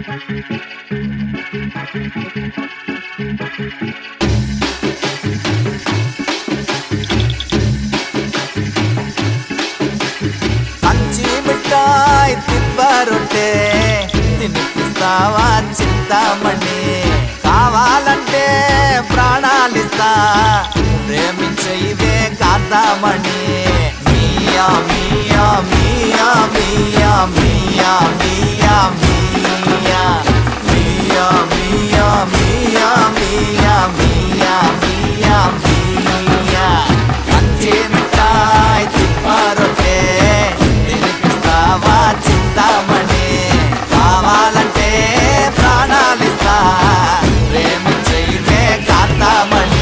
అంచి మిఠాయి తిప్పరొట్టే తినిపిస్తావా చింతామణి కావాలంటే ప్రాణాలిస్తా ప్రేమించే ఇవే కాంతామణి మియా మియా మియా మియా మియా మియా మియా మియా మియా మియా మియా మియా మియా మియా అంచి మిఠాయి తిప్పారొట్టే తినిపిస్తావా చింతామణి కావాలంటే ప్రాణాలిస్తా ప్రేమించే కాంతామణి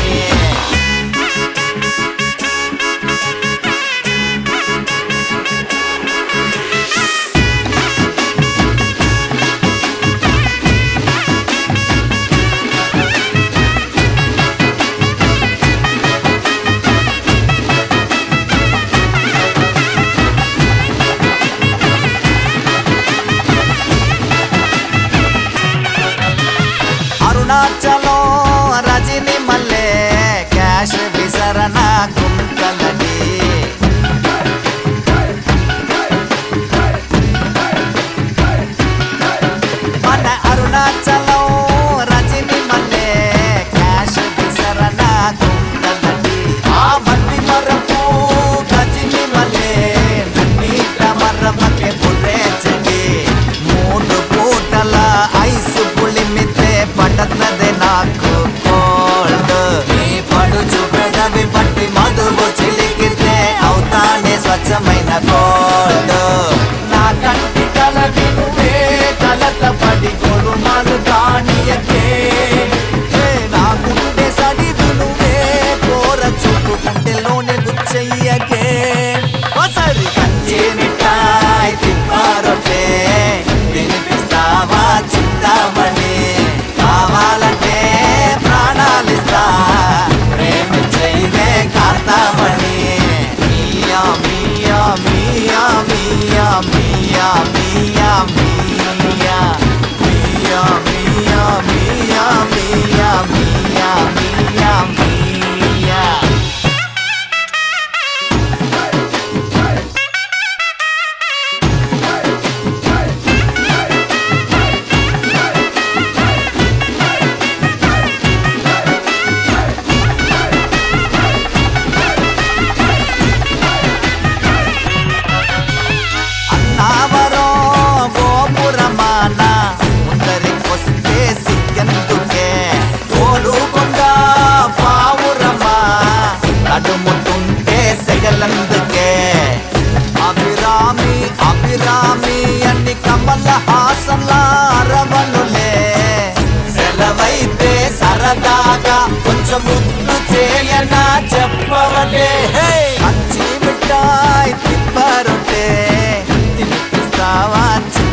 అరుణాచలం రజని మల్లె క్యాష్ విసరణ గుంటలని మన అరుణాచలం రజని మల్లె క్యాష్ విసరణ గుంటలని ఆ మట్టి మరపు గజని మల్లె నన్నీట మర్రమకే బుర్రేచండి మూడు పూటల ఐసు పులిమితే పడతదే నాకు కోల్డ్ నీ పడుచు పెదవి పట్టి మధువు చిలికితే అవుతానే స్వచ్ఛమైన కోల్డ్ నా కంటి కల వినువే కలత పడి కొడుమలు కానియకే ఏ నా గుండె సడి వినువే కోర చూపు గుండెలోనే గుచ్చయ్యకే ఒకసారి కంచి మిఠాయి తిప్పారొట్టే తినిపిస్తావా చింతామణి కావాలంటే ప్రాణాలిస్తా ప్రేమించైవే కాంతామణి మియా మియా మియా మియా మియా మియా మియా మియా మియా మియా మియా మియా మియా మియా అన్నావరం గోపురమాన ముందరికొస్తే సిగ్గెందుకే కోలుకొండ పావురమా నడుముతుంటే సెగలందుకే అభిరామి అభిరామి అన్ని కమల హాసన్ల అరవనులే సెలవైతే సరదాగా కొంచెం ముద్దు చేయనా చెప్పవలే మంచి మిఠాయి తిప్పరొట్టే తినిపిస్తావా చిన్న